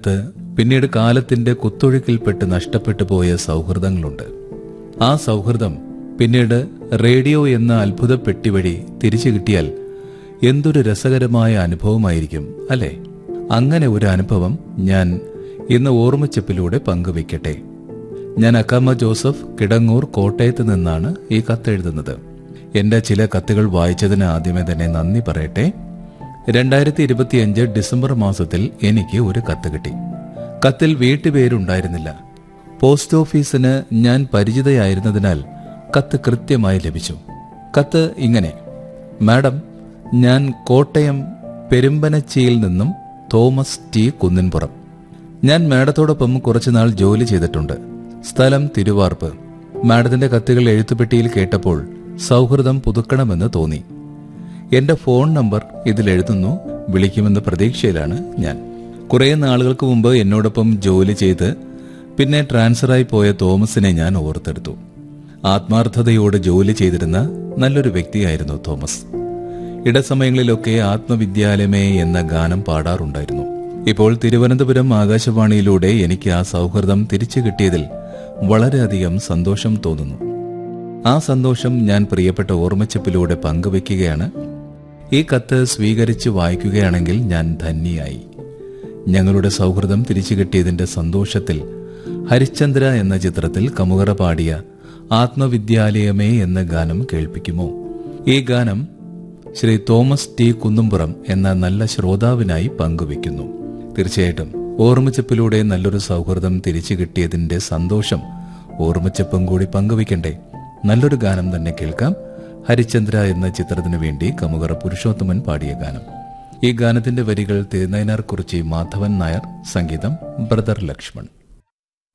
ബാല്യകാലത്ത് പിന്നീട് കാലത്തിന്റെ കുത്തൊഴുക്കിൽപ്പെട്ട് നഷ്ടപ്പെട്ടു പോയ സൗഹൃദങ്ങളുണ്ട് ആ സൗഹൃദം പിന്നീട് റേഡിയോ എന്ന അത്ഭുത പെട്ടി വഴി തിരിച്ചു കിട്ടിയാൽ എന്തൊരു രസകരമായ അനുഭവമായിരിക്കും അല്ലേ അങ്ങനെ ഒരു അനുഭവം ഞാൻ ഇന്ന് ഓർമ്മച്ചപ്പിലൂടെ പങ്കുവയ്ക്കട്ടെ ഞാൻ അക്കാമ ജോസഫ് കിടങ്ങൂർ കോട്ടയത്ത് നിന്നാണ് ഈ കത്തെഴുതുന്നത് എന്റെ ചില കത്തുകൾ വായിച്ചതിന് ആദ്യമേ തന്നെ നന്ദി പറയട്ടെ രണ്ടായിരത്തി ഇരുപത്തിയഞ്ച് ഡിസംബർ മാസത്തിൽ എനിക്ക് ഒരു കത്ത് കിട്ടി കത്തിൽ വീട്ടുപേരുണ്ടായിരുന്നില്ല പോസ്റ്റ് ഓഫീസിന് ഞാൻ പരിചിതയായിരുന്നതിനാൽ കത്ത് കൃത്യമായി ലഭിച്ചു കത്ത് ഇങ്ങനെ മാഡം ഞാൻ കോട്ടയം പെരുമ്പനച്ചിയിൽ നിന്നും തോമസ് ടി കുന്നിൻപുറം ഞാൻ മാഡത്തോടൊപ്പം കുറച്ചുനാൾ ജോലി ചെയ്തിട്ടുണ്ട് സ്ഥലം തിരുവാർപ്പ് മാഡത്തിന്റെ കത്തുകൾ എഴുത്തുപെട്ടിയിൽ കേട്ടപ്പോൾ സൗഹൃദം പുതുക്കണമെന്ന് തോന്നി എന്റെ ഫോൺ നമ്പർ ഇതിൽ എഴുതുന്നു വിളിക്കുമെന്ന പ്രതീക്ഷയിലാണ് ഞാൻ കുറെ നാളുകൾക്ക് മുമ്പ് എന്നോടൊപ്പം ജോലി ചെയ്ത് പിന്നെ ട്രാൻസ്ഫറായി പോയ തോമസിനെ ഞാൻ ഓർത്തെടുത്തു ആത്മാർത്ഥതയോട് ജോലി ചെയ്തിരുന്ന നല്ലൊരു വ്യക്തിയായിരുന്നു തോമസ് ഇടസമയങ്ങളിലൊക്കെ ആത്മവിദ്യാലയമേ എന്ന ഗാനം പാടാറുണ്ടായിരുന്നു ഇപ്പോൾ തിരുവനന്തപുരം ആകാശവാണിയിലൂടെ എനിക്ക് ആ സൗഹൃദം തിരിച്ചു കിട്ടിയതിൽ വളരെയധികം സന്തോഷം തോന്നുന്നു ആ സന്തോഷം ഞാൻ പ്രിയപ്പെട്ട ഓർമ്മച്ചപ്പിലൂടെ പങ്കുവെക്കുകയാണ് ഈ കത്ത് സ്വീകരിച്ച് വായിക്കുകയാണെങ്കിൽ ഞാൻ ധന്യയായി ഞങ്ങളുടെ സൗഹൃദം തിരിച്ചു കിട്ടിയതിന്റെ സന്തോഷത്തിൽ ഹരിശ്ചന്ദ്ര എന്ന ചിത്രത്തിൽ കമുകറ പാടിയ ആത്മവിദ്യാലയമേ എന്ന ഗാനം കേൾപ്പിക്കുമോ ഈ ഗാനം ശ്രീ തോമസ് ടി കുന്നുംപുറം എന്ന നല്ല ശ്രോതാവിനായി പങ്കുവെക്കുന്നു തീർച്ചയായിട്ടും ഓർമ്മച്ചപ്പിലൂടെ നല്ലൊരു സൗഹൃദം തിരിച്ചു കിട്ടിയതിന്റെ സന്തോഷം ഓർമ്മച്ചപ്പും കൂടി പങ്കുവെക്കണ്ടേ നല്ലൊരു ഗാനം തന്നെ കേൾക്കാം ഹരിചന്ദ്ര എന്ന ചിത്രത്തിനു വേണ്ടി കമുകറ പുരുഷോത്തമൻ പാടിയ ഗാനം ഈ ഗാനത്തിന്റെ വരികൾ തിരുനയനാർ കുറിച്ചി മാധവൻ നായർ സംഗീതം ബ്രദർ ലക്ഷ്മൺ